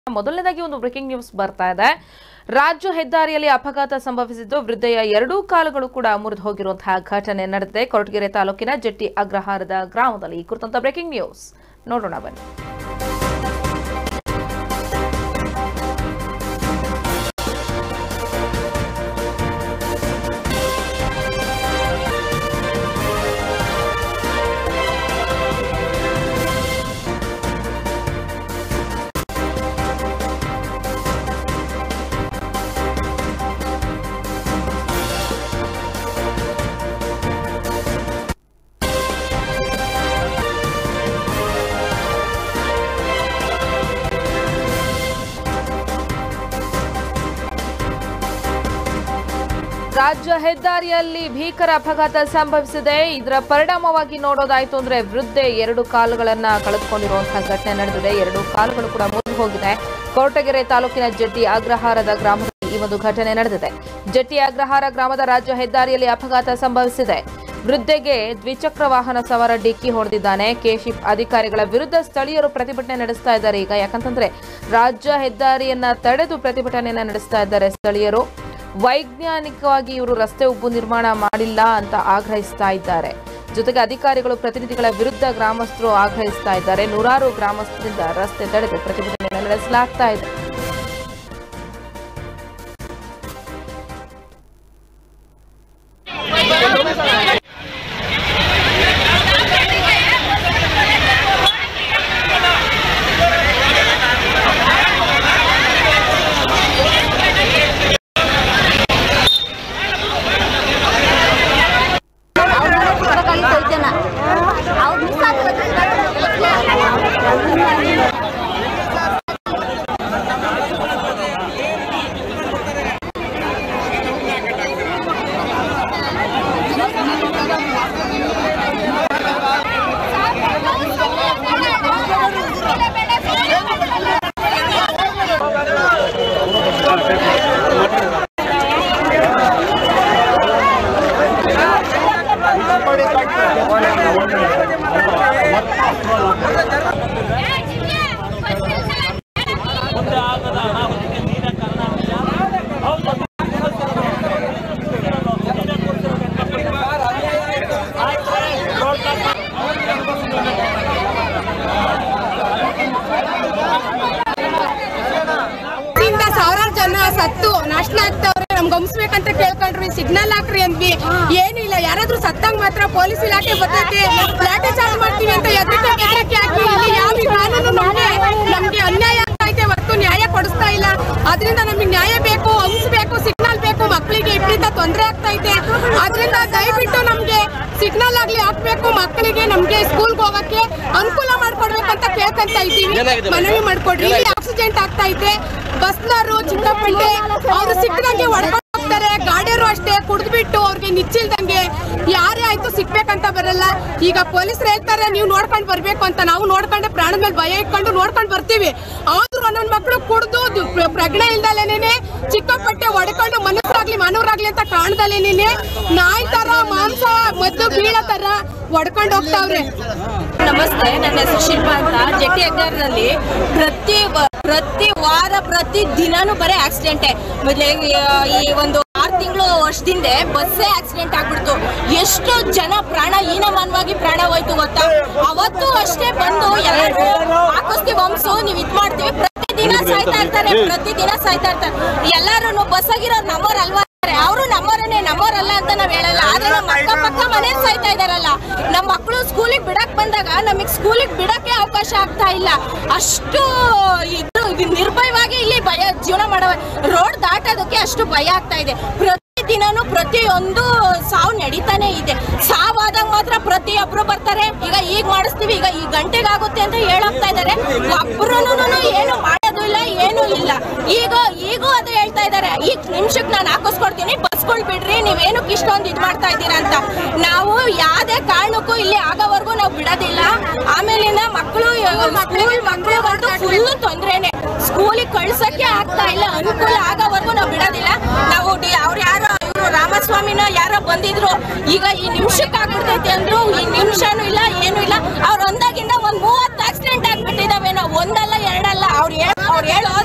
ಮೊದಲನೇದಾಗಿ ಒಂದು breaking news ಬರ್ತಾ ಇದೆ ರಾಜ್ಯ ಹೆದ್ದಾರಿಯಲ್ಲಿ ಅಪಘಾತ ಸಂಭವಿಸಿದ್ದು ವೃದ್ಧೆಯ ಎರಡೂ ಕಾಲುಗಳು ಕೂಡ ಮುರಿದು ಹೋಗಿರುವಂತಹ ಘಟನೆ ನಡೆದಿದೆ ಕೊರಟಗೆರೆ ತಾಲೂಕಿನ ಜಟ್ಟಿ ಅಗ್ರಹಾರದ ಗ್ರಾಮದಲ್ಲಿ ಈ ಕುರಿತಂತ ಬ್ರೇಕಿಂಗ್ ನ್ಯೂಸ್ ನೋಡೋಣ ಬನ್ನಿ ರಾಜ್ಯ ಹೆದ್ದಾರಿಯಲ್ಲಿ ಭೀಕರ ಅಪಘಾತ ಸಂಭವಿಸಿದೆ ಇದರ ಪರಿಣಾಮವಾಗಿ ನೋಡೋದಾಯ್ತು ಅಂದ್ರೆ ವೃದ್ಧೆ ಎರಡು ಕಾಲುಗಳನ್ನ ಕಳೆದುಕೊಂಡಿರುವಂತಹ ಘಟನೆ ನಡೆದಿದೆ ಎರಡು ಕಾಲುಗಳು ಕೂಡ ಮುರಿದು ಹೋಗಿದೆ ಕೊರಟಗೆರೆ ತಾಲೂಕಿನ ಜಟ್ಟಿ ಅಗ್ರಹಾರದ ಗ್ರಾಮದಲ್ಲಿ ಈ ಒಂದು ಘಟನೆ ನಡೆದಿದೆ ಜಟ್ಟಿ ಅಗ್ರಹಾರ ಗ್ರಾಮದ ರಾಜ್ಯ ಹೆದ್ದಾರಿಯಲ್ಲಿ ಅಪಘಾತ ಸಂಭವಿಸಿದೆ ವೃದ್ಧೆಗೆ ದ್ವಿಚಕ್ರ ವಾಹನ ಸವಾರ ಡಿಕ್ಕಿ ಹೊಡೆದಿದ್ದಾನೆ ಕೆಶಿಪ್ ಅಧಿಕಾರಿಗಳ ವಿರುದ್ಧ ಸ್ಥಳೀಯರು ಪ್ರತಿಭಟನೆ ನಡೆಸ್ತಾ ಇದ್ದಾರೆ ಈಗ ಯಾಕಂತಂದ್ರೆ ರಾಜ್ಯ ಹೆದ್ದಾರಿಯನ್ನ ತಡೆದು ಪ್ರತಿಭಟನೆಯನ್ನ ನಡೆಸ್ತಾ ಇದ್ದಾರೆ ಸ್ಥಳೀಯರು ವೈಜ್ಞಾನಿಕವಾಗಿ ಇವರು ರಸ್ತೆ ಉಬ್ಬು ನಿರ್ಮಾಣ ಮಾಡಿಲ್ಲ ಅಂತ ಆಗ್ರಹಿಸ್ತಾ ಇದ್ದಾರೆ ಜೊತೆಗೆ ಅಧಿಕಾರಿಗಳು ಪ್ರತಿನಿಧಿಗಳ ವಿರುದ್ಧ ಗ್ರಾಮಸ್ಥರು ಆಗ್ರಹಿಸ್ತಾ ಇದ್ದಾರೆ ನೂರಾರು ಗ್ರಾಮಸ್ಥರಿಂದ ರಸ್ತೆ ತಡೆದು ಪ್ರತಿಭಟನೆ ನಡೆಸಲಾಗ್ತಾ ಇದೆ ಇಂದ ಸಾವಿರಾರು ಜನ ಸತ್ತು ನಾಶನ ಆಗ್ತಾವ್ರೆ ನಮ್ಗೆ ಗಮನಿಸ್ಬೇಕಂತ ಕೇಳ್ಕೊಂಡ್ರಿ ಸಿಗ್ನಲ್ ಹಾಕ್ರಿ ಅಂದ್ವಿ ಏನಿಲ್ಲ ಯಾರಾದ್ರೂ ಸತ್ತಂಗ್ ಮಾತ್ರ ಪೊಲೀಸ್ ಇಲಾಖೆ ಬರ್ತೈತೆ ಲಾಠಿ ಚಾರ್ಜ್ ಮಾಡ್ತೀವಿ ಅಂತ ಎದ್ರಿಕೆ ಬೆದರಿಕೆ ಹಾಕಿ ಇಲ್ಲಿ ಯಾವ ಕಾನೂನು ನಮ್ಗೆ ನಮ್ಗೆ ಅನ್ಯಾಯ ಆಗ್ತಾ ಐತೆ ಹೊರತು ನ್ಯಾಯ ಕೊಡಿಸ್ತಾ ಇಲ್ಲ ಅದರಿಂದ ನಮಗೆ ನ್ಯಾಯ ಬೇಕು ಹಂಸ್ ಬೇಕು ಸಿಗ್ನಲ್ ಬೇಕು ಮಕ್ಕಳಿಗೆ ಇಬ್ಬರಿಂದ ತೊಂದರೆ ಆಗ್ತಾ ಐತೆ ಅದರಿಂದ ದಯವಿಟ್ಟು ನಮ್ಗೆ ಸಿಗ್ನಲ್ ಆಗ್ಲಿ ಹಾಕ್ಬೇಕು ಮಕ್ಕಳಿಗೆ ನಮ್ಗೆ ಸ್ಕೂಲ್ಗೆ ಹೋಗಕ್ಕೆ ಅನುಕೂಲ ಮಾಡ್ಕೊಡ್ಬೇಕಂತ ಕೇಳ್ಕೊಂತ ಇದ್ದೀವಿ ಮನವಿ ಮಾಡ್ಕೊಡ್ರಿ ಇಲ್ಲಿ ಆಕ್ಸಿಡೆಂಟ್ ಆಗ್ತಾ ಐತೆ ಬಸ್ನವರು ಚಿಕ್ಕಪೇಟೆ ಅವ್ರು ಸಿಕ್ಕದಂಗೆ ಹೊಡ್ಕೊಂಡು ಹೋಗ್ತಾರೆ ಗಾಡಿಯರು ಅಷ್ಟೇ ಕುಡಿದ್ಬಿಟ್ಟು ಅವ್ರಿಗೆ ನಿಚ್ಚಿಲ್ದಂಗೆ ಯಾರೇ ಆಯ್ತು ಸಿಕ್ಬೇಕಂತ ಬರಲ್ಲ ಈಗ ಪೊಲೀಸರು ಹೇಳ್ತಾರೆ ನೀವು ನೋಡ್ಕೊಂಡು ಬರ್ಬೇಕು ಅಂತ ನಾವು ನೋಡ್ಕೊಂಡೆ ಪ್ರಾಣದ ಮೇಲೆ ಭಯ ಇಟ್ಕೊಂಡು ನೋಡ್ಕೊಂಡು ಬರ್ತೀವಿ ಆದ್ರೂ ಒಂದೊಂದ್ ಮಕ್ಕಳು ಕುಡ್ದು ಪ್ರಜ್ಞೆ ಇಲ್ದಲೇನೆ ಚಿಕ್ಕಪಟ್ಟೆ ಹೊಡ್ಕೊಂಡು ಮನುಷ್ಯರಾಗ್ಲಿ ಮಾನವರಾಗ್ಲಿ ಅಂತ ಕಾಣ್ದಲೇನೆ ನಾಯಿ ತರ ಮಾಂಸ ಮದ್ದು ಬೀಳೋ ತರ ಹೊಡ್ಕೊಂಡು ಹೋಗ್ತಾವ್ರೆ ನಮಸ್ತೆ ನನ್ನ ಹೆಸರು ಶಿಲ್ಪಾ ಅಂತ ಜಟ್ಟಿ ಅಗ್ರದಲ್ಲಿ ಪ್ರತಿ ವ- ಪ್ರತಿ ವಾರ ಪ್ರತಿ ದಿನಾನು ಬರೀ ಆಕ್ಸಿಡೆಂಟೇ ಮೊದಲೇ ಈ ಒಂದು ಆರು ತಿಂಗಳು ವರ್ಷದಿಂದ ಬಸ್ಸೇ ಆಕ್ಸಿಡೆಂಟ್ ಆಗ್ಬಿಡ್ತು ಎಷ್ಟು ಜನ ಪ್ರಾಣ ಹೀನಮಾನವಾಗಿ ಪ್ರಾಣ ಹೋಯ್ತು ಗೊತ್ತಾ ಅವತ್ತು ಅಷ್ಟೇ ಬಂದು ಎಲ್ಲರೂ ಹಾಕಿಸ್ತೀವಿ ವಂಶು ನೀವು ಇದ್ ಮಾಡ್ತೀವಿ ಪ್ರತಿ ದಿನ ಸಾಯ್ತಾ ಇರ್ತಾರೆ ಪ್ರತಿ ದಿನ ಸಾಯ್ತಾ ಇರ್ತಾರೆ ಎಲ್ಲಾರು ಬಸ್ ಆಗಿರೋರು ನಮ್ಮವ್ರು ಅಲ್ವಾ ಅವರು ನಮ್ಮವರನ್ನೇ ನಮ್ಮವರಲ್ಲ ಅಂತ ನಾವ್ ಹೇಳಲ್ಲ ಆದ್ರೆ ನಮ್ಮ ಅಕ್ಕ ಪಕ್ಕ ಮನೆ ಸಾಯ್ತಾ ಇದಾರಲ್ಲ ನಮ್ಮ ಮಕ್ಕಳು ಸ್ಕೂಲಿಗೆ ಬಿಡಕ್ ಬಂದಾಗ ನಮಗ್ ಸ್ಕೂಲಿಗೆ ಬಿಡಕ್ಕೆ ಅವಕಾಶ ಆಗ್ತಾ ಇಲ್ಲ ಅಷ್ಟು ಇದು ಇದು ನಿರ್ಭಯವಾಗಿ ಇಲ್ಲಿ ಭಯ ಜೀವನ ಮಾಡೋ ರೋಡ್ ದಾಟೋದಕ್ಕೆ ಅಷ್ಟು ಭಯ ಆಗ್ತಾ ಇದೆ ಪ್ರತಿ ದಿನಾನು ಪ್ರತಿಯೊಂದು ಸಾವು ನಡೀತಾನೆ ಇದೆ ಸಾವಾದಾಗ ಮಾತ್ರ ಪ್ರತಿಯೊಬ್ರು ಬರ್ತಾರೆ ಈಗ ಈಗ ಮಾಡಿಸ್ತೀವಿ ಈಗ ಈ ಗಂಟೆಗಾಗುತ್ತೆ ಅಂತ ಹೇಳೋಗ್ತಾ ಇದಾರೆ ಒಬ್ರು ಏನು ಮಾಡೋದು ಇಲ್ಲ ಏನು ಇಲ್ಲ ಈಗ ಈಗೂ ಅದು ಹೇಳ್ತಾ ಇದಾರೆ ಈ ನಿಮಿಷಕ್ಕೆ ನಾನು ಹಾಕಿಸ್ಕೊಡ್ತೀನಿ ಬಸ್ಗಳು ಬಿಡ್ರಿ ನೀವೇನಕ್ಕೆ ಇಷ್ಟೊಂದು ಇದು ಮಾಡ್ತಾ ಇದ್ದೀರಾ ಅಂತ ನಾವು ಯಾವ್ದೇ ಕಾರಣಕ್ಕೂ ಇಲ್ಲಿ ಆಗೋವರೆಗೂ ನಾವು ಬಿಡೋದಿಲ್ಲ ಆಮೇಲಿಂದ ಮಕ್ಕಳು ಸ್ಕೂಲ್ ಮಕ್ಕಳು ಬಂದು ಫುಲ್ ತೊಂದ್ರೆನೆ ಸ್ಕೂಲಿಗೆ ಕಳ್ಸಕ್ಕೆ ಆಗ್ತಾ ಇಲ್ಲ ಅನುಕೂಲ ಆಗೋವರೆಗೂ ನಾವು ಬಿಡೋದಿಲ್ಲ ನಾವು ಡಿ- ಅವ್ರು ಯಾರೋ ಇವರು ರಾಮಸ್ವಾಮಿನ ಯಾರೋ ಬಂದಿದ್ರು ಈಗ ಈ ನಿಮಿಷಕ್ಕೆ ಆಗ್ಬಿಡ್ತೈತೆ ಅಂದ್ರು ಈ ನಿಮಿಷನೂ ಇಲ್ಲ ಏನು ಇಲ್ಲ ಅವ್ರು ಒಂದಾಗಿಂದ ಒಂದ್ ಮೂವತ್ತು ಆಕ್ಸಿಡೆಂಟ್ ಆಗ್ಬಿಟ್ಟಿದಾವೇನೋ ಒಂದಲ್ಲ ಎರಡಲ್ಲ ಅವ್ರು ಹೇಳ ಅವ್ರು ಹೇಳೋ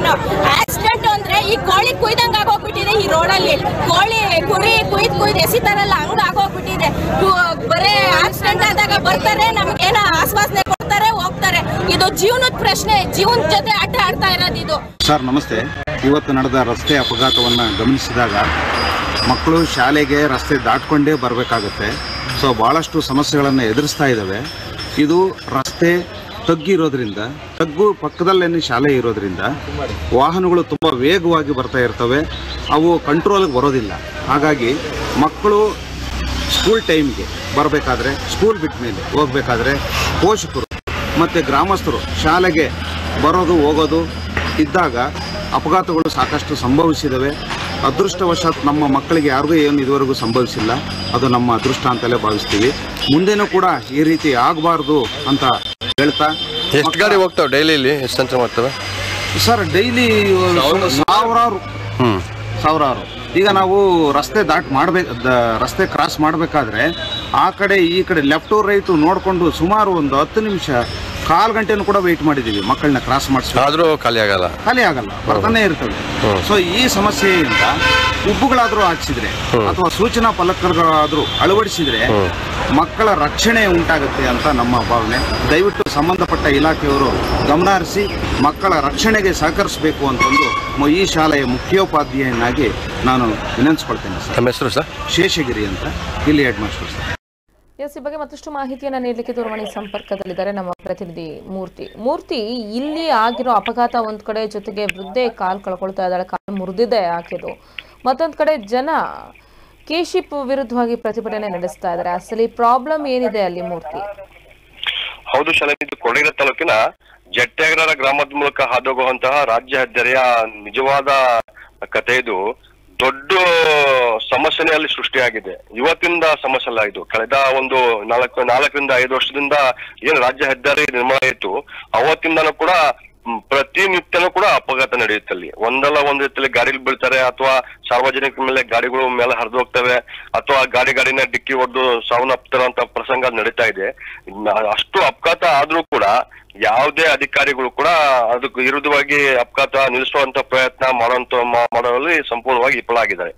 ಆಕ್ಸಿಡೆಂಟ್ ಅಂದ್ರೆ ಈ ಕೋಳಿ ಕುಯ್ದಂಗ್ ಆಗೋಗ್ಬಿಟ್ಟಿದೆ ಈ ರೋಡಲ್ಲಿ ಕೋಳಿ ಕುರಿ ಕುಯ್ದ್ ಕುಯ್ದ್ ಎಸಿತಾರಲ್ಲ ಹಂಗ ಆಗೋಗ್ಬಿಟ್ಟಿದೆ ಕು- ಬರೇ ಆಕ್ಸಿಡೆಂಟ್ ಆದಾಗ ಬರ್ತಾರೆ ನಮ್ಗೇನ ಆಶ್ವಾಸನೆ ಕೊಡ್ತಾರೆ ಹೋಗ್ತಾರೆ ಇದು ಜೀವನದ ಪ್ರಶ್ನೆ ಜೀವನದ ಜೊತೆ ಆಟ ಆಡ್ತಾ ಇರೋದು ಇದು ಸರ್ ನಮಸ್ತೆ ಇವತ್ತು ನಡೆದ ರಸ್ತೆ ಅಪಘಾತವನ್ನು ಗಮನಿಸಿದಾಗ ಮಕ್ಕಳು ಶಾಲೆಗೆ ರಸ್ತೆ ದಾಟ್ಕೊಂಡೇ ಬರಬೇಕಾಗುತ್ತೆ ಸೊ ಭಾಳಷ್ಟು ಸಮಸ್ಯೆಗಳನ್ನು ಎದುರಿಸ್ತಾ ಇದ್ದಾವೆ ಇದು ರಸ್ತೆ ತಗ್ಗಿರೋದ್ರಿಂದ ತಗ್ಗು ಪಕ್ಕದಲ್ಲೇನೆ ಶಾಲೆ ಇರೋದ್ರಿಂದ ವಾಹನಗಳು ತುಂಬ ವೇಗವಾಗಿ ಬರ್ತಾ ಇರ್ತವೆ ಅವು ಕಂಟ್ರೋಲ್ಗೆ ಬರೋದಿಲ್ಲ ಹಾಗಾಗಿ ಮಕ್ಕಳು ಸ್ಕೂಲ್ ಟೈಮ್ಗೆ ಬರಬೇಕಾದ್ರೆ ಸ್ಕೂಲ್ ಬಿಟ್ಟ ಮೇಲೆ ಹೋಗ್ಬೇಕಾದ್ರೆ ಪೋಷಕರು ಮತ್ತು ಗ್ರಾಮಸ್ಥರು ಶಾಲೆಗೆ ಬರೋದು ಹೋಗೋದು ಇದ್ದಾಗ ಅಪಘಾತಗಳು ಸಾಕಷ್ಟು ಸಂಭವಿಸಿದವೆ ಅದೃಷ್ಟವಶಾತ್ ನಮ್ಮ ಮಕ್ಕಳಿಗೆ ಯಾರಿಗೂ ಏನು ಇದುವರೆಗೂ ಸಂಭವಿಸಿಲ್ಲ ಅದು ನಮ್ಮ ಅದೃಷ್ಟ ಅಂತಲೇ ಭಾವಿಸ್ತೀವಿ ಮುಂದೆನೂ ಕೂಡ ಈ ರೀತಿ ಆಗಬಾರ್ದು ಅಂತ ಹೇಳ್ತಾ ಎಷ್ಟು ಗಾಡಿ ಹೋಗ್ತಾವೆ ಡೈಲಿ ಎಷ್ಟು ಸಂಚೆ ಮಾಡ್ತವೆ ಸರ್ ಡೈಲಿ ಸಾವಿರಾರು ಹ್ಞೂ ಸಾವಿರಾರು ಈಗ ನಾವು ರಸ್ತೆ ದಾಟ್ ಮಾಡ್ಬೇಕು ರಸ್ತೆ ಕ್ರಾಸ್ ಮಾಡಬೇಕಾದ್ರೆ ಆ ಕಡೆ ಈ ಕಡೆ ಲೆಫ್ಟು ರೈಟು ನೋಡಿಕೊಂಡು ಸುಮಾರು ಒಂದು ಹತ್ತು ನಿಮಿಷ ಕಾಲು ಗಂಟೆನೂ ಕೂಡ ವೆಯ್ಟ್ ಮಾಡಿದ್ದೀವಿ ಮಕ್ಕಳನ್ನ ಕ್ರಾಸ್ ಮಾಡಿಸ್ಬೇಕು ಆದರೂ ಖಾಲಿ ಆಗಲ್ಲ ಖಾಲಿ ಆಗಲ್ಲ ಬರ್ತಾನೆ ಇರ್ತವೆ ಹ್ಮ್. ಸೊ ಈ ಸಮಸ್ಯೆಯಿಂದ ಉಬ್ಬುಗಳಾದರೂ ಹಾಕ್ಸಿದ್ರೆ ಅಥವಾ ಸೂಚನಾ ಫಲಕಗಳಾದರೂ ಅಳವಡಿಸಿದ್ರೆ ಮಕ್ಕಳ ರಕ್ಷಣೆ ಉಂಟಾಗುತ್ತೆ ಅಂತ ನಮ್ಮ ಭಾವನೆ ದಯವಿಟ್ಟು ಸಂಬಂಧಪಟ್ಟ ಇಲಾಖೆಯವರು ಗಮನ ಹರಿಸಿ ಮಕ್ಕಳ ರಕ್ಷಣೆಗೆ ಸಹಕರಿಸಬೇಕು ಅಂತಂದು ಮ- ಈ ಶಾಲೆಯ ಮುಖ್ಯೋಪಾಧ್ಯಾಯನಾಗಿ ನಾನು ವಿನಂತಿಸ್ಕೊಳ್ತೇನೆ ಸರ್ ತಮ್ಮ ಹೆಸರು ಸರ್ ಶೇಷಗಿರಿ ಅಂತ ಇಲ್ಲಿ ಹೆಡ್ ಮಾಸ್ಟರ್ ಸರ್ ಎಸ್ ಈ ಬಗ್ಗೆ ಮತ್ತಷ್ಟು ಮಾಹಿತಿಯನ್ನ ನೀಡಲಿಕ್ಕೆ ದೂರವಾಣಿ ಸಂಪರ್ಕದಲ್ಲಿದ್ದಾರೆ ನಮ್ಮ ಪ್ರತಿನಿಧಿ ಮೂರ್ತಿ ಮೂರ್ತಿ ಇಲ್ಲಿ ಆಗಿರೋ ಅಪಘಾತ ಒಂದ್ ಕಡೆ ಜೊತೆಗೆ ವೃದ್ಧೆ ಕಾಲ್ ಕಳ್ಕೊಳ್ತಾ ಇದ್ದಾಳೆ ಕಾಲು ಮುರಿದಿದೆ ಆಕೆದು ಮತ್ತೊಂದ್ ಕಡೆ ಜನ ಕೇಶಿಪ್ ವಿರುದ್ಧವಾಗಿ ಪ್ರತಿಭಟನೆ ನಡೆಸ್ತಾ ಇದ್ದಾರೆ ಅಸಲಿ ಪ್ರಾಬ್ಲಮ್ ಏನಿದೆ ಅಲ್ಲಿ ಮೂರ್ತಿ ಹೌದು ಶಾಲೆ ಇದು ಕೊಡಗಿನ ತಾಲೂಕಿನ ಜಟ್ಟೆಗರ ಗ್ರಾಮದ ಮೂಲಕ ಹಾದೋಗುವಂತಹ ರಾಜ್ಯ ಹೆದ್ದಾರಿಯ ನಿಜವಾದ ಕಥೆ ಇದು ದೊಡ್ಡ ಸಮಸ್ಯೆನೇ ಅಲ್ಲಿ ಸೃಷ್ಟಿಯಾಗಿದೆ ಇವತ್ತಿಂದ ಸಮಸ್ಯೆ ಅಲ್ಲ ಇದು ಕಳೆದ ಒಂದು ನಾಲ್ಕು ನಾಲ್ಕರಿಂದ ಐದು ವರ್ಷದಿಂದ ಏನು ರಾಜ್ಯ ಹೆದ್ದಾರಿ ನಿರ್ಮಾಣ ಆಯಿತು ಅವತ್ತಿಂದನೂ ಕೂಡ ಮ್, ಪ್ರತಿನಿತ್ಯನೂ ಕೂಡ ಅಪಘಾತ ನಡೆಯುತ್ತೆ ಅಲ್ಲಿ ಒಂದಲ್ಲ ಒಂದು ರೀತಿಯಲ್ಲಿ ಗಾಡಿಲಿ ಬೀಳ್ತಾರೆ ಅಥವಾ ಸಾರ್ವಜನಿಕರ ಮೇಲೆ ಗಾಡಿಗಳು ಮೇಲೆ ಹರಿದು ಹೋಗ್ತವೆ ಅಥವಾ ಗಾಡಿ ಗಾಡಿನ ಡಿಕ್ಕಿ ಹೊಡೆದು ಸಾವನ್ನಪ್ತಿರುವಂತ ಪ್ರಸಂಗ ನಡೀತಾ ಇದೆ ನ- ಅಷ್ಟು ಅಪಘಾತ ಆದ್ರೂ ಕೂಡ ಯಾವುದೇ ಅಧಿಕಾರಿಗಳು ಕೂಡ ಅದಕ್ಕೆ ವಿರುದ್ಧವಾಗಿ ಅಪಘಾತ ನಿಲ್ಲಿಸುವಂತ ಪ್ರಯತ್ನ ಮಾಡುವಂತ ಮಾ- ಮಾಡೋದ್ರಲ್ಲಿ ಸಂಪೂರ್ಣವಾಗಿ ವಿಫಲಾಗಿದ್ದಾರೆ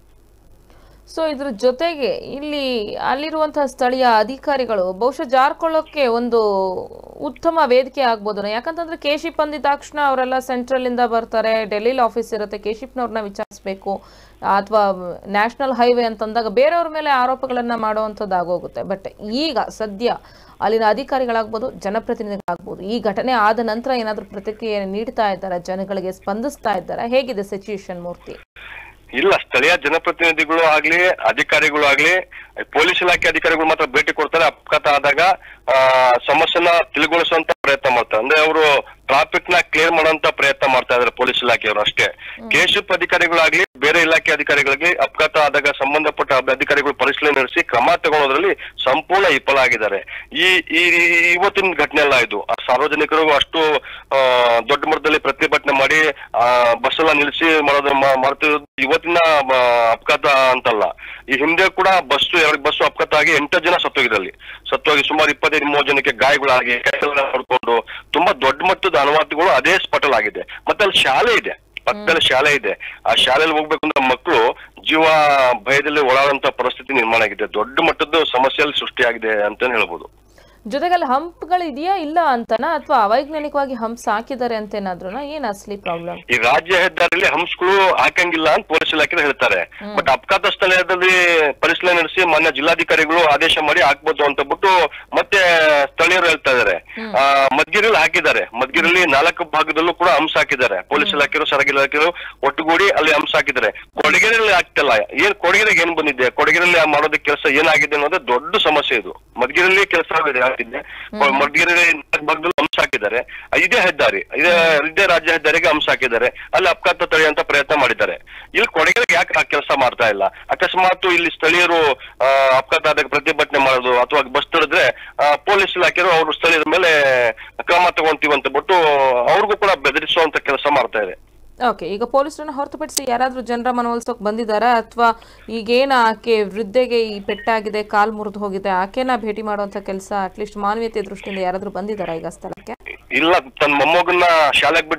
ಸೊ ಇದ್ರ ಜೊತೆಗೆ ಇಲ್ಲಿ ಅಲ್ಲಿರುವಂತಹ ಸ್ಥಳೀಯ ಅಧಿಕಾರಿಗಳು ಬಹುಶಃ ಜಾರ್ಕೊಳ್ಳೋಕೆ ಒಂದು ಉತ್ತಮ ವೇದಿಕೆ ಆಗ್ಬೋದು ಯಾಕಂತಂದ್ರೆ ಕೇಶಿಪ್ ಅಂದಿದ ತಕ್ಷಣ ಅವರೆಲ್ಲ ಸೆಂಟ್ರಲ್ ಇಂದ ಬರ್ತಾರೆ ಡೆಲ್ಲಿಲಿ ಆಫೀಸ್ ಇರುತ್ತೆ ಕೇಶಿಪ್ನವ್ರನ್ನ ವಿಚಾರಿಸ್ಬೇಕು ಅಥವಾ ನ್ಯಾಷನಲ್ ಹೈವೇ ಅಂತಂದಾಗ ಬೇರೆಯವ್ರ ಮೇಲೆ ಆರೋಪಗಳನ್ನ ಮಾಡುವಂಥದ್ದು ಆಗೋಗುತ್ತೆ ಬಟ್ ಈಗ ಸದ್ಯ ಅಲ್ಲಿನ ಅಧಿಕಾರಿಗಳಾಗ್ಬೋದು ಜನಪ್ರತಿನಿಧಿಗಳಾಗ್ಬೋದು ಈ ಘಟನೆ ಆದ ನಂತರ ಏನಾದರೂ ಪ್ರತಿಕ್ರಿಯೆ ನೀಡ್ತಾ ಇದ್ದಾರೆ ಜನಗಳಿಗೆ ಸ್ಪಂದಿಸ್ತಾ ಇದ್ದಾರೆ ಹೇಗಿದೆ ಸಿಚುಯೇಷನ್ ಮೂರ್ತಿ ಇಲ್ಲ ಸ್ಥಳೀಯ ಜನಪ್ರತಿನಿಧಿಗಳು ಆಗ್ಲಿ ಅಧಿಕಾರಿಗಳು ಆಗ್ಲಿ ಪೊಲೀಸ್ ಇಲಾಖೆ ಅಧಿಕಾರಿಗಳು ಮಾತ್ರ ಭೇಟಿ ಕೊಡ್ತಾರೆ ಅಪಘಾತ ಆದಾಗ ಆ, ಸಮಸ್ಯೆನ ತಿಳಿಗೊಳಿಸುವಂತ ಪ್ರಯತ್ನ ಮಾಡ್ತಾರೆ ಅಂದ್ರೆ ಅವರು ಟ್ರಾಫಿಕ್ ನ ಕ್ಲಿಯರ್ ಮಾಡುವಂತ ಪ್ರಯತ್ನ ಮಾಡ್ತಾ ಇದಾರೆ ಪೊಲೀಸ್ ಇಲಾಖೆಯವರು ಅಷ್ಟೇ ಕೆಶಿಪ್ ಅಧಿಕಾರಿಗಳಾಗ್ಲಿ ಬೇರೆ ಇಲಾಖೆ ಅಧಿಕಾರಿಗಳಿಗೆ ಅಪಘಾತ ಆದಾಗ ಸಂಬಂಧಪಟ್ಟ ಅಬ್- ಅಧಿಕಾರಿಗಳು ಪರಿಶೀಲನೆ ನಡೆಸಿ ಕ್ರಮ ತಗೊಳ್ಳೋದ್ರಲ್ಲಿ ಸಂಪೂರ್ಣ ವಿಫಲ ಆಗಿದ್ದಾರೆ ಈ ಈ ಈ- ಇವತ್ತಿನ ಘಟನೆ ಅಲ್ಲ ಇದು ಆ ಸಾರ್ವಜನಿಕರು ಅಷ್ಟು ಆ, ದೊಡ್ಡ ಮಟ್ಟದಲ್ಲಿ ಪ್ರತಿಭಟನೆ ಮಾಡಿ ಆ, ಬಸ್ ಎಲ್ಲ ನಿಲ್ಲಿಸಿ ಮಾಡೋದು ಮಾ- ಮಾಡ್ತಿರೋದು ಇವತ್ತಿನ ಆ, ಅಪಘಾತ ಅಂತಲ್ಲ ಈ ಹಿಂದೆ ಕೂಡ ಬಸ್ ಎರಡು ಬಸ್ ಅಪಘಾತ ಆಗಿ ಎಂಟು ಜನ ಸತ್ತೋಗಿದ್ರಲ್ಲಿ ಸತ್ತೋಗಿ ಸುಮಾರು ಇಪ್ಪತ್ತೈದು ಮೂವತ್ತು ಜನಕ್ಕೆ ಗಾಯಗಳಾಗಿ ಕೈಗಳನ್ನ ಹೊಡ್ಕೊಂಡು ತುಂಬಾ ದೊಡ್ಡ ಮಟ್ಟದ ಅನುವಾದಗಳು ಅದೇ ಸ್ಪಾಟಲ್ ಆಗಿದೆ ಮತ್ತೆ ಅಲ್ಲಿ ಶಾಲೆ ಇದೆ ಪಕ್ಕದಲ್ಲಿ ಶಾಲೆ ಇದೆ ಆ ಶಾಲೆಯಲ್ಲಿ ಹೋಗ್ಬೇಕು ಅಂದ್ರೆ ಮಕ್ಕಳು ಜೀವ ಭಯದಲ್ಲಿ ಒಳಾಡುವಂತ ಪರಿಸ್ಥಿತಿ ನಿರ್ಮಾಣ ಆಗಿದೆ ದೊಡ್ಡ ಮಟ್ಟದ ಸಮಸ್ಯೆಯಲ್ಲಿ ಸೃಷ್ಟಿಯಾಗಿದೆ ಅಂತಾನೆ ಹೇಳ್ಬೋದು ಜೊತೆಗೆ ಅಲ್ಲಿ ಹಂಪ್ಗಳು ಇದೆಯಾ ಇಲ್ಲ ಅಂತನಾ ಅಥವಾ ಅವೈಜ್ಞಾನಿಕವಾಗಿ ಹಂಪ್ಸ್ ಹಾಕಿದ್ದಾರೆ ಅಂತ ಏನಾದ್ರೂ ಏನ್ ಅಸಲಿ ಪ್ರಾಬ್ಲಮ್ ಈ ರಾಜ್ಯ ಹೆದ್ದಾರಿಯಲ್ಲಿ ಹಂಸ್ಗಳು ಹಾಕಂಗಿಲ್ಲ ಅಂತ ಪೊಲೀಸ್ ಇಲಾಖೆ ಹೇಳ್ತಾರೆ ಬಟ್ ಅಪಘಾತ ಸ್ಥಳದಲ್ಲಿ ಪರಿಶೀಲನೆ ನಡೆಸಿ ಮಾನ್ಯ ಜಿಲ್ಲಾಧಿಕಾರಿಗಳು ಆದೇಶ ಮಾಡಿ ಹಾಕ್ಬೋದು ಅಂತ ಬಿಟ್ಟು ಮತ್ತೆ ಸ್ಥಳೀಯರು ಹೇಳ್ತಾ ಇದಾರೆ ಆ, ಮದ್ಗಿರಿಯಲ್ಲಿ ಹಾಕಿದ್ದಾರೆ ಮದ್ಗಿರಿಯಲ್ಲಿ ನಾಲ್ಕು ಭಾಗದಲ್ಲೂ ಕೂಡ ಹಂಸ ಹಾಕಿದ್ದಾರೆ ಪೊಲೀಸ್ ಇಲಾಖೆಯವರು ಸರಗಿ ಇಲಾಖೆಯವರು ಒಟ್ಟುಗೂಡಿ ಅಲ್ಲಿ ಹಂಸ ಹಾಕಿದ್ದಾರೆ ಕೊಡಗೆರೆಯಲ್ಲಿ ಆಗ್ತಿಲ್ಲ ಏನ್ ಕೊಡಗೆರೆಗೆ ಏನ್ ಬಂದಿದೆ ಕೊಡಗೆರೆಯಲ್ಲಿ ಮಾಡೋದಕ್ಕೆ ಕೆಲಸ ಏನಾಗಿದೆ ಅನ್ನೋದು ದೊಡ್ಡ ಸಮಸ್ಯೆ ಇದು ಮದ್ಗಿರಲ್ಲಿ ಕೆಲಸ ಆಗ್ತಿದೆ ಮದ್ಗಿರಲ್ಲಿ ನಾಲ್ಕು ಭಾಗದಲ್ಲೂ ಹಂಸ ಹಾಕಿದ್ದಾರೆ ಇದೇ ಹೆದ್ದಾರಿ ಇದೇ ಇದೇ ರಾಜ್ಯ ಹೆದ್ದಾರಿಗೆ ಹಂಸ ಹಾಕಿದ್ದಾರೆ ಅಲ್ಲಿ ಅಪಘಾತ ತಡೆಯುವಂತ ಪ್ರಯತ್ನ ಮಾಡಿದ್ದಾರೆ ಇಲ್ಲಿ ಕೊಡಗೆರೆಗೆ ಯಾಕೆ ಆ ಕೆಲಸ ಮಾಡ್ತಾ ಇಲ್ಲ ಅಕಸ್ಮಾತ್ ಇಲ್ಲಿ ಸ್ಥಳೀಯರು ಆ, ಅಪಘಾತ ಆದಾಗ ಪ್ರತಿಭಟನೆ ಮಾಡೋದು ಅಥವಾ ಬಸ್ ತಡೆದ್ರೆ ಆ, ಪೊಲೀಸ್ ಇಲಾಖೆಯವರು ಅವರು ಸ್ಥಳೀಯರ ಮೇಲೆ ಕ್ರಮ ತಗೊಂತೀವಿ ಅಂತ ಬಿಟ್ಟು ಅವ್ರಿಗೂ ಕೂಡ ಬೆದರಿಸುವಂತ ಕೆಲಸ ಮಾಡ್ತಾ ಇದೆ ಓಕೆ ಈಗ ಪೊಲೀಸರನ್ನ ಹೊರತುಪಡಿಸಿ ಯಾರಾದ್ರೂ ಜನರ ಮನವೊಲಿಸೋಕೆ ಬಂದಿದ್ದಾರಾ ಅಥವಾ ಈಗೇನ ಆಕೆ ವೃದ್ಧೆಗೆ ಈ ಪೆಟ್ಟಾಗಿದೆ ಕಾಲ್ ಮುರಿದು ಹೋಗಿದೆ ಆಕೆನ ಭೇಟಿ ಮಾಡುವಂತ ಕೆಲಸ ಅಟ್ಲೀಸ್ಟ್ ಮಾನವೀಯತೆ ದೃಷ್ಟಿಯಿಂದ ಯಾರಾದ್ರೂ ಬಂದಿದ್ದಾರಾ ಈಗ ಸ್ಥಳಕ್ಕೆ ಇಲ್ಲ ತನ್ನ ಮೊಮ್ಮಗನ್ನ ಶಾಲೆಗೆ ಬಿಟ್ಟು ಬರ್ತಿ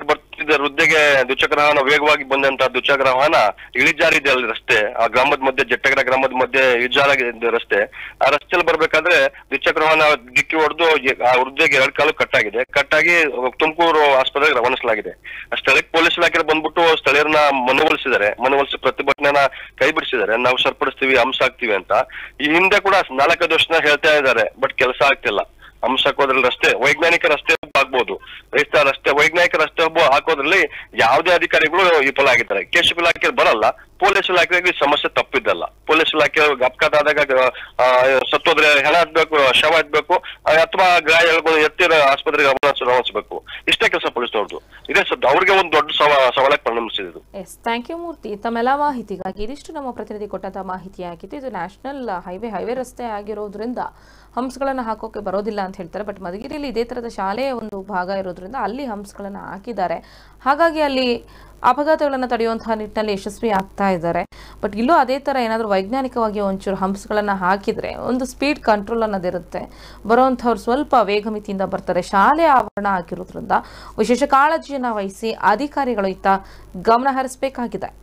ಹೋಗ್ತಿದ್ದ ವೃದ್ಧೆಗೆ ದ್ವಿಚಕ್ರ ವಾಹನ ವೇಗವಾಗಿ ಬಂದಂತ ದ್ವಿಚಕ್ರ ವಾಹನ ಇಳಿಜಾರಿದೆ ಅಲ್ಲಿ ರಸ್ತೆ ಆ ಗ್ರಾಮದ ಮಧ್ಯೆ ಜಟ್ಟಗರ ಗ್ರಾಮದ ಮಧ್ಯೆ ಇಳಿಜಾರಾಗಿದೆ ರಸ್ತೆ ಆ ರಸ್ತೆಯಲ್ಲಿ ಬರ್ಬೇಕಾದ್ರೆ ದ್ವಿಚಕ್ರ ವಾಹನ ಡಿಕ್ಕಿ ಹೊಡೆದು ಆ ವೃದ್ಧೆಗೆ ಎರಡು ಕಾಲು ಕಟ್ಟಾಗಿದೆ ಕಟ್ಟಾಗಿ ತುಮಕೂರು ಆಸ್ಪತ್ರೆಗೆ ರವಾನಿಸಲಾಗಿದೆ ಆ ಸ್ಥಳಕ್ಕೆ ಪೊಲೀಸ್ ಇಲಾಖೆ ಬಂದ್ಬಿಟ್ಟು ಸ್ಥಳೀಯರನ್ನ ಮನವೊಲಿಸಿದ್ದಾರೆ ಮನವೊಲಿಸಿ ಪ್ರತಿಭಟನೆನ ಕೈ ಬಿಡಿಸಿದ್ದಾರೆ ನಾವು ಸರಿಪಡಿಸ್ತೀವಿ ಅಂಶ ಆಗ್ತೀವಿ ಅಂತ ಈ ಹಿಂದೆ ಕೂಡ ನಾಲ್ಕೈದು ವರ್ಷನ ಹೇಳ್ತಾ ಇದ್ದಾರೆ ಬಟ್ ಕೆಲಸ ಆಗ್ತಿಲ್ಲ ಅಂಶ ಹಾಕೋದ್ರಲ್ಲಿ ರಸ್ತೆ ವೈಜ್ಞಾನಿಕ ರಸ್ತೆ ಹಬ್ಬ ಆಗ್ಬೋದು ರೈತ ರಸ್ತೆ ವೈಜ್ಞಾನಿಕ ರಸ್ತೆ ಹಬ್ಬ ಹಾಕೋದ್ರಲ್ಲಿ ಯಾವುದೇ ಅಧಿಕಾರಿಗಳು ವಿಫಲ ಆಗಿದ್ದಾರೆ ಕೇಶವ ಇಲಾಖೆ ಬರಲ್ಲ ಪೊಲೀಸ್ ಇಲಾಖೆಗೆ ಈ ಸಮಸ್ಯೆ ತಪ್ಪಿದ್ದಲ್ಲ ಪೊಲೀಸ್ ಇಲಾಖೆ ಅಪಘಾತ ಆದಾಗ ಆ, ಸತ್ತೋದ್ರೆ ಹೆಣ ಹತ್ಬೇಕು ಶವ ಹತ್ಬೇಕು ಅಥವಾ ಗಾಯಗಳು ಎತ್ತಿರ ಆಸ್ಪತ್ರೆಗೆ ರವಾನಿಸ್- ರವಾನಿಸ್ಬೇಕು ಇಷ್ಟೇ ಕೆಲಸ ಪೊಲೀಸ್ನವ್ರದ್ದು ಇದೇ ಸದ್ ಅವ್ರಿಗೆ ಒಂದು ದೊಡ್ಡ ಸವ ಸವಾಲಾಗಿ ಪರಿಣಮಿಸಿದೆ ಇದು ಎಸ್ ಥ್ಯಾಂಕ್ ಯು ಮೂರ್ತಿ ತಮ್ಮೆಲ್ಲ ಮಾಹಿತಿಗಾಗಿ ಇದಿಷ್ಟು ನಮ್ಮ ಪ್ರತಿನಿಧಿ ಕೊಟ್ಟಂತ ಮಾಹಿತಿಯಾಗಿತ್ತು ಇದು ನ್ಯಾಷನಲ್ ಹೈವೇ ಹೈವೇ ರಸ್ತೆ ಆಗಿರೋದ್ರಿಂದ ಹಂಪ್ಸ್ಗಳನ್ನು ಹಾಕೋಕೆ ಬರೋದಿಲ್ಲ ಅಂತ ಹೇಳ್ತಾರೆ ಬಟ್ ಮಧುಗಿರಿಯಲ್ಲಿ ಇದೇ ಥರದ ಶಾಲೆಯ ಒಂದು ಭಾಗ ಇರೋದ್ರಿಂದ ಅಲ್ಲಿ ಹಂಪ್ಸ್ಗಳನ್ನು ಹಾಕಿದ್ದಾರೆ ಹಾಗಾಗಿ ಅಲ್ಲಿ ಅಪಘಾತಗಳನ್ನು ತಡೆಯುವಂತಹ ನಿಟ್ಟಿನಲ್ಲಿ ಯಶಸ್ವಿ ಆಗ್ತಾ ಇದ್ದಾರೆ ಬಟ್ ಇಲ್ಲೂ ಅದೇ ಥರ ಏನಾದರೂ ವೈಜ್ಞಾನಿಕವಾಗಿ ಒಂಚೂರು ಹಂಪ್ಸ್ಗಳನ್ನು ಹಾಕಿದರೆ ಒಂದು ಸ್ಪೀಡ್ ಕಂಟ್ರೋಲ್ ಅನ್ನೋದಿರುತ್ತೆ ಬರುವಂಥವ್ರು ಸ್ವಲ್ಪ ವೇಗಮಿತಿಯಿಂದ ಬರ್ತಾರೆ ಶಾಲೆ ಆವರಣ ಆಗಿರೋದ್ರಿಂದ ವಿಶೇಷ ಕಾಳಜಿಯನ್ನು ವಹಿಸಿ ಅಧಿಕಾರಿಗಳು ಇತ್ತ ಗಮನ ಹರಿಸಬೇಕಾಗಿದೆ